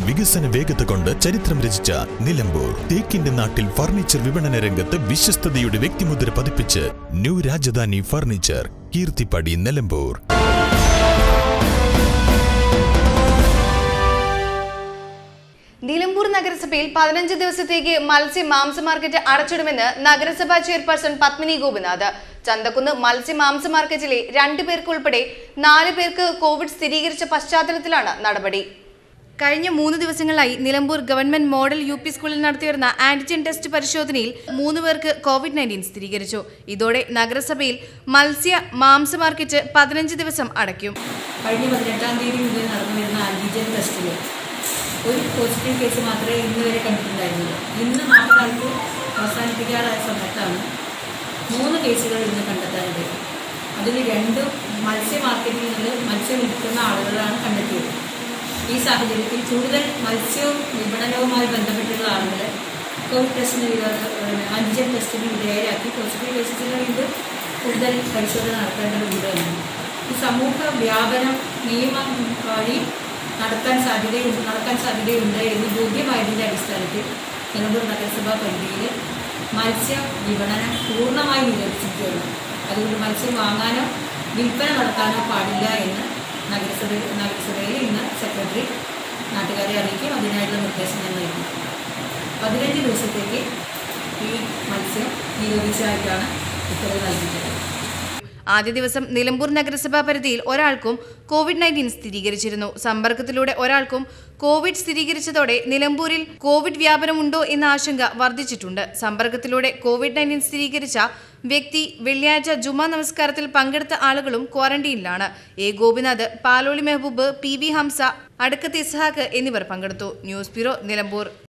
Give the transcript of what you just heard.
വികസന വേഗത കൊണ്ട് ചരിത്രം രചിച്ച നിലമ്പൂർ തേക്കിന്റെ നാട്ടിൽ ഫർണിച്ചർ വിപണന രംഗത്ത് വിശ്വസ്തതയുടെ വ്യക്തിമുദ്ര പതിപ്പിച്ച് ന്യൂ രാജധാനി ഫർണിച്ചർ കീർത്തിപ്പടി നിലമ്പൂർ നിലമ്പൂർ നഗരസഭയിൽ പതിനഞ്ച് ദിവസത്തേക്ക് മത്സ്യ മാംസ മാർക്കറ്റ് അടച്ചിടുമെന്ന് നഗരസഭാ ചെയർപേഴ്സൺ പത്മിനി ഗോപിനാഥ് ചന്തക്കുന്ന് മത്സ്യ മാംസ മാർക്കറ്റിലെ രണ്ടു പേർക്കുൾപ്പെടെ നാല് പേർക്ക് കോവിഡ് സ്ഥിരീകരിച്ച പശ്ചാത്തലത്തിലാണ് നടപടി കഴിഞ്ഞ മൂന്ന് ദിവസങ്ങളായി Nilambur government model U P സ്കൂളിൽ നടത്തിവരുന്ന ആന്റിജൻ ടെസ്റ്റ് പരിശോധനയിൽ മൂന്ന് പേർക്ക് കോവിഡ് നയൻറ്റീൻ സ്ഥിരീകരിച്ചു ഇതോടെ നഗരസഭയിൽ മത്സ്യ മാംസ മാർക്കറ്റ് പതിനഞ്ച് ദിവസം അടയ്ക്കും കഴിഞ്ഞ പതിനെട്ടാം തീയതി മുതൽ നടന്നു വരുന്ന ആൻറ്റിജൻ ടെസ്റ്റിൽ ഒരു പോസിറ്റീവ് കേസ് മാത്രമേ ഇന്ന് വരെ കണ്ടിട്ടുണ്ടായിരുന്നുള്ളൂ ഇന്ന് നാളുകാർക്ക് അവസാനിപ്പിക്കാറായ സമയത്താണ് മൂന്ന് കേസുകൾ ഇന്ന് കണ്ടെത്താനിടയിൽ അതിൽ രണ്ടും മത്സ്യ മാർക്കറ്റിൽ നിന്ന് മത്സ്യം വിൽക്കുന്ന ആളുകളാണ് കണ്ടെത്തിയത് ഈ സാഹചര്യത്തിൽ കൂടുതൽ മത്സ്യവും വിപണനവുമായി ബന്ധപ്പെട്ടുള്ള ആളുകളെ കോവിഡ് ടെസ്റ്റിന് ആൻറ്റിജൻ ടെസ്റ്റിന് വിധേയരാക്കി പോസിറ്റീവ് കേസുകൾ വീണ്ടും കൂടുതൽ പരിശോധന നടത്തേണ്ടതുണ്ട് എന്നാണ് ഈ സമൂഹ വ്യാപനം നിയമം വഴി നടത്താൻ സാധ്യതയുണ്ട് നടക്കാൻ സാധ്യതയുണ്ട് എന്ന് ബോധ്യമായതിൻ്റെ അടിസ്ഥാനത്തിൽ നിലമ്പൂർ നഗരസഭാ പരിധിയിൽ മത്സ്യ വിപണനം പൂർണ്ണമായി നിരോധിച്ചിരിക്കുകയാണ് അതുകൊണ്ട് മത്സ്യം വാങ്ങാനോ വിൽപ്പന നടത്താനോ പാടില്ല എന്ന് നഗരസഭ നഗരസഭയിൽ ഇന്ന് സെക്രട്ടറി നാട്ടുകാരെ അറിയിക്കും അതിനായിട്ടുള്ള നിർദ്ദേശം ഞാൻ നൽകി പതിനഞ്ച് ദിവസത്തേക്ക് ഈ മത്സ്യം നിരോധിച്ചതായിട്ടാണ് ഉത്തരവ് നൽകിയിട്ടുള്ളത് ആദ്യ ദിവസം നിലമ്പൂർ നഗരസഭാ പരിധിയിൽ ഒരാൾക്കും കോവിഡ് നയൻറ്റീൻ സ്ഥിരീകരിച്ചിരുന്നു സമ്പർക്കത്തിലൂടെ ഒരാൾക്കും കോവിഡ് സ്ഥിരീകരിച്ചതോടെ നിലമ്പൂരിൽ കോവിഡ് വ്യാപനമുണ്ടോ എന്ന ആശങ്ക വർദ്ധിച്ചിട്ടുണ്ട് സമ്പർക്കത്തിലൂടെ കോവിഡ് നയൻറ്റീൻ സ്ഥിരീകരിച്ച വ്യക്തി വെള്ളിയാഴ്ച ജുമാ നമസ്കാരത്തിൽ പങ്കെടുത്ത ആളുകളും ക്വാറന്റീനിലാണ് A Gopinath Paloli Mehboob P V Hamsa Adukkath Ishaq എന്നിവർ പങ്കെടുത്തു ന്യൂസ് ബ്യൂറോ നിലമ്പൂർ